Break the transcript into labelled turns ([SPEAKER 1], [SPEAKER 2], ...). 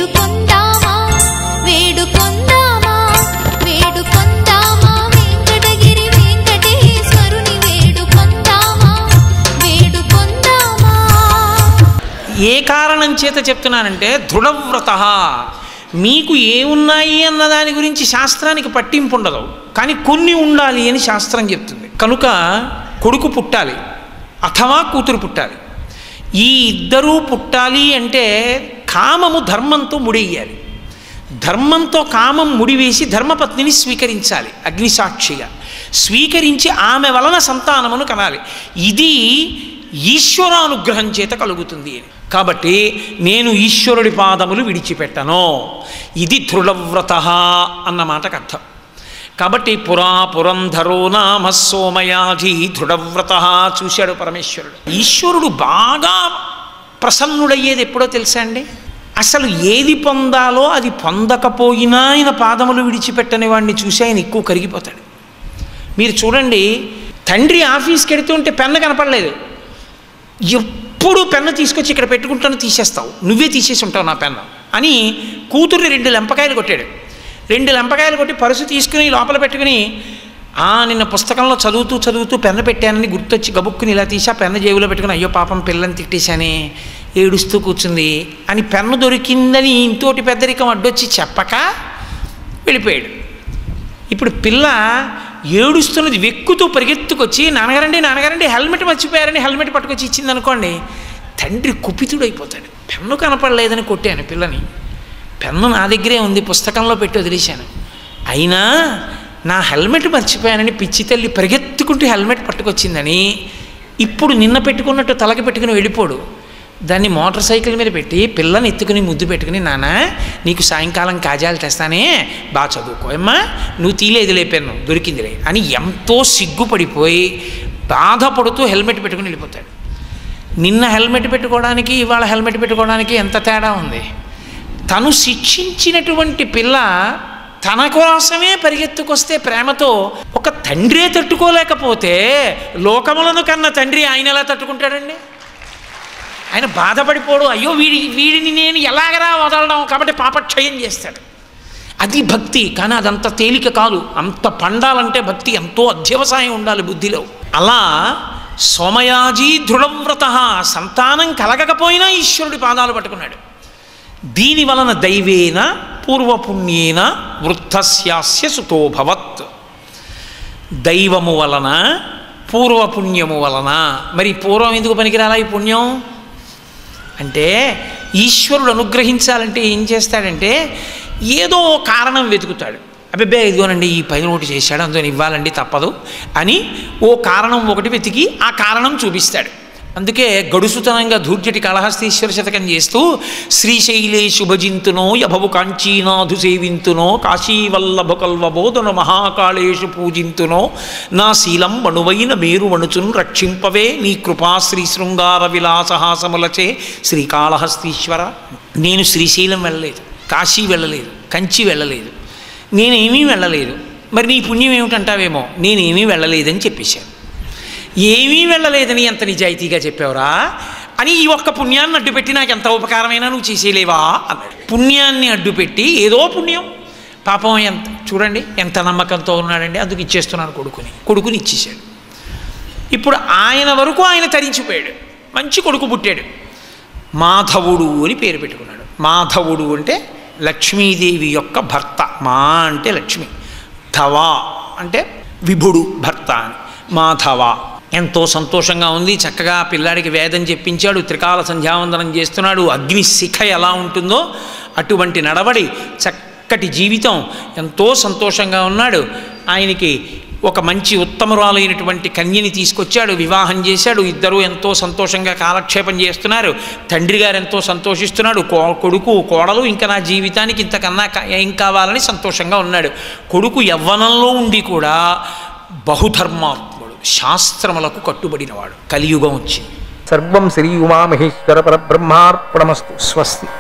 [SPEAKER 1] వేడుకొందామా వేడుకొందామా వేడుకొందామా వెంకటగిరి వెంకటేశ్వరుని వేడుకొందామా వేడుకొందామా
[SPEAKER 2] ఏ కారణం చేత చెప్తున్నానంటే దృఢవ్రత మీకు ఏమున్నాయి అన్న దాని గురించి శాస్త్రానికి పట్టింపు ఉండదు కానీ కొన్ని ఉండాలి అని శాస్త్రం చెప్తుంది కనుక కొడుకు పుట్టాలి అథవా కూతురు పుట్టాలి ఈ ఇద్దరూ పుట్టాలి అంటే కామము ధర్మంతో ముడెయ్యాలి ధర్మంతో కామం ముడివేసి ధర్మపత్నిని స్వీకరించాలి అగ్నిసాక్షిగా స్వీకరించి ఆమె వలన సంతానమును కనాలి ఇది ఈశ్వరానుగ్రహం చేత కలుగుతుంది అని కాబట్టి నేను ఈశ్వరుడి పాదములు విడిచిపెట్టను ఇది దృఢవ్రత అన్న మాటకు అర్థం కాబట్టి పురా పురంధరో నామ సోమయాధి దృఢవ్రత చూశాడు పరమేశ్వరుడు ఈశ్వరుడు బాగా ప్రసన్నుడయ్యేది ఎప్పుడో తెలుసా అండి అసలు ఏది పొందాలో అది పొందకపోయినా ఆయన పాదములు విడిచిపెట్టని వాడిని చూసి ఆయన ఎక్కువ కరిగిపోతాడు మీరు చూడండి తండ్రి ఆఫీస్కి వెడుతుంటే పెన్ను కనపడలేదు ఎప్పుడు పెన్ను తీసుకొచ్చి ఇక్కడ పెట్టుకుంటాను తీసేస్తావు నువ్వే తీసేసి ఉంటావు నా పెన్ను అని కూతుర్ని రెండు లెంపకాయలు కొట్టాడు రెండు లెంపకాయలు కొట్టి పరుసు తీసుకుని లోపల పెట్టుకుని ఆ నిన్న పుస్తకంలో చదువుతూ చదువుతూ పెన్ను పెట్టానని గుర్తొచ్చి గబుక్కుని ఇలా తీసి ఆ పెన్ను జేబులో పెట్టుకుని అయ్యో పాపం పిల్లని తిట్టేశానే ఏడుస్తూ కూర్చుంది అని పెన్ను దొరికిందని ఇంతోటి పెద్దరికం అడ్డొచ్చి చెప్పక వెళ్ళిపోయాడు ఇప్పుడు పిల్ల ఏడుస్తున్నది వెక్కుతూ పరిగెత్తుకొచ్చి నాన్నగారండి నాన్నగారండి హెల్మెట్ మర్చిపోయారని హెల్మెట్ పట్టుకొచ్చి ఇచ్చింది అనుకోండి తండ్రి కుపితుడైపోతాడు పెన్ను కనపడలేదని కొట్టాను పిల్లని పెన్ను నా దగ్గరే ఉంది పుస్తకంలో పెట్టి వదిలేశాను అయినా నా హెల్మెట్ మర్చిపోయానని పిచ్చి తల్లి పరిగెత్తుకుంటూ హెల్మెట్ పట్టుకొచ్చిందని ఇప్పుడు నిన్న పెట్టుకున్నట్టు తలకి పెట్టుకుని వెళ్ళిపోడు దాన్ని మోటార్ సైకిల్ మీద పెట్టి పిల్లని ఎత్తుకుని ముద్దు పెట్టుకుని నాన్న నీకు సాయంకాలం కాజాలు తెస్తానే బాగా చదువుకో అమ్మా నువ్వు తీలేదులే పెన్ను దొరికిందిలే అని ఎంతో సిగ్గుపడిపోయి బాధపడుతూ హెల్మెట్ పెట్టుకుని వెళ్ళిపోతాడు నిన్న హెల్మెట్ పెట్టుకోవడానికి ఇవాళ హెల్మెట్ పెట్టుకోవడానికి ఎంత తేడా ఉంది తను శిక్షించినటువంటి పిల్ల తన కోసమే పరిగెత్తుకొస్తే ప్రేమతో ఒక తండ్రే తట్టుకోలేకపోతే లోకములను కన్న తండ్రి ఆయన ఎలా తట్టుకుంటాడండి ఆయన బాధపడిపోడు అయ్యో వీడి వీడిని నేను ఎలాగరా వదలడం కాబట్టి పాపక్షయం చేస్తాడు అది భక్తి కానీ అదంత తేలిక కాదు అంత పండాలంటే భక్తి ఎంతో అధ్యవసాయం ఉండాలి బుద్ధిలో అలా సోమయాజీ దృఢవ్రత సంతానం కలగకపోయినా ఈశ్వరుడి పాదాలు పట్టుకున్నాడు దీని వలన దైవేన పూర్వపుణ్యేన వృద్ధస్యాస్య సుతోభవత్ దైవము వలన పూర్వపుణ్యము వలన మరి పూర్వం ఎందుకు పనికిరాలా ఈ పుణ్యం అంటే ఈశ్వరుడు అనుగ్రహించాలంటే ఏం చేస్తాడంటే ఏదో ఓ కారణం వెతుకుతాడు అబ్బే ఇదిగోనండి ఈ పైన ఒకటి చేశాడు అందుకని ఇవ్వాలండి తప్పదు అని ఓ కారణం ఒకటి వెతికి ఆ కారణం చూపిస్తాడు అందుకే గడుసుతనంగా ధూర్జటి కాళహస్తీశ్వర శతకం చేస్తూ శ్రీశైలే శుభజింతునో యభవు కాంచీనాథు సేవింతునో కాశీవల్లభ కల్వబోధన మహాకాళేషు పూజింతునో నా శీలం మణువైన మేరు మణుచున్ రక్షింపవే నీ కృపా శ్రీ శృంగార విలాసహాసములచే శ్రీకాళహస్తీశ్వర నేను శ్రీశైలం వెళ్ళలేదు కాశీ వెళ్ళలేదు కంచి వెళ్ళలేదు నేనేమీ వెళ్ళలేదు మరి నీ పుణ్యం ఏమిటంటావేమో నేనేమీ వెళ్ళలేదని చెప్పేశాను ఏమీ వెళ్ళలేదని ఎంత నిజాయితీగా చెప్పావురా అని ఈ ఒక్క పుణ్యాన్ని అడ్డుపెట్టి నాకు ఎంత ఉపకారమైనా నువ్వు చేసేయలేవా అన్నాడు పుణ్యాన్ని అడ్డుపెట్టి ఏదో పుణ్యం పాపం ఎంత చూడండి ఎంత నమ్మకంతో ఉన్నాడండి అందుకు ఇచ్చేస్తున్నాను కొడుకుని కొడుకుని ఇచ్చేశాడు ఇప్పుడు ఆయన వరకు ఆయన తరించిపోయాడు మంచి కొడుకు పుట్టాడు మాధవుడు అని పేరు పెట్టుకున్నాడు మాధవుడు అంటే లక్ష్మీదేవి యొక్క భర్త మా అంటే లక్ష్మి ధవ అంటే విభుడు భర్త అని మాధవ ఎంతో సంతోషంగా ఉంది చక్కగా పిల్లాడికి వేదం చెప్పించాడు త్రికాల సంధ్యావందనం చేస్తున్నాడు అగ్ని శిఖ ఎలా ఉంటుందో అటువంటి నడవడి చక్కటి జీవితం ఎంతో సంతోషంగా ఉన్నాడు ఆయనకి ఒక మంచి ఉత్తమరాలైనటువంటి కన్యని తీసుకొచ్చాడు వివాహం చేశాడు ఇద్దరూ ఎంతో సంతోషంగా కాలక్షేపం చేస్తున్నారు తండ్రి గారు ఎంతో సంతోషిస్తున్నాడు కో కొడుకు కోడలు ఇంకా నా జీవితానికి ఇంతకన్నా కా- ఏం కావాలని సంతోషంగా ఉన్నాడు కొడుకు యవ్వనంలో ఉండి కూడా బహుధర్మాత్ముడు శాస్త్రములకు కట్టుబడినవాడు కలియుగం వచ్చింది
[SPEAKER 3] సర్వం శ్రీ ఉమామహేశ్వర పరబ్రహ్మార్పణమస్తు స్వస్తి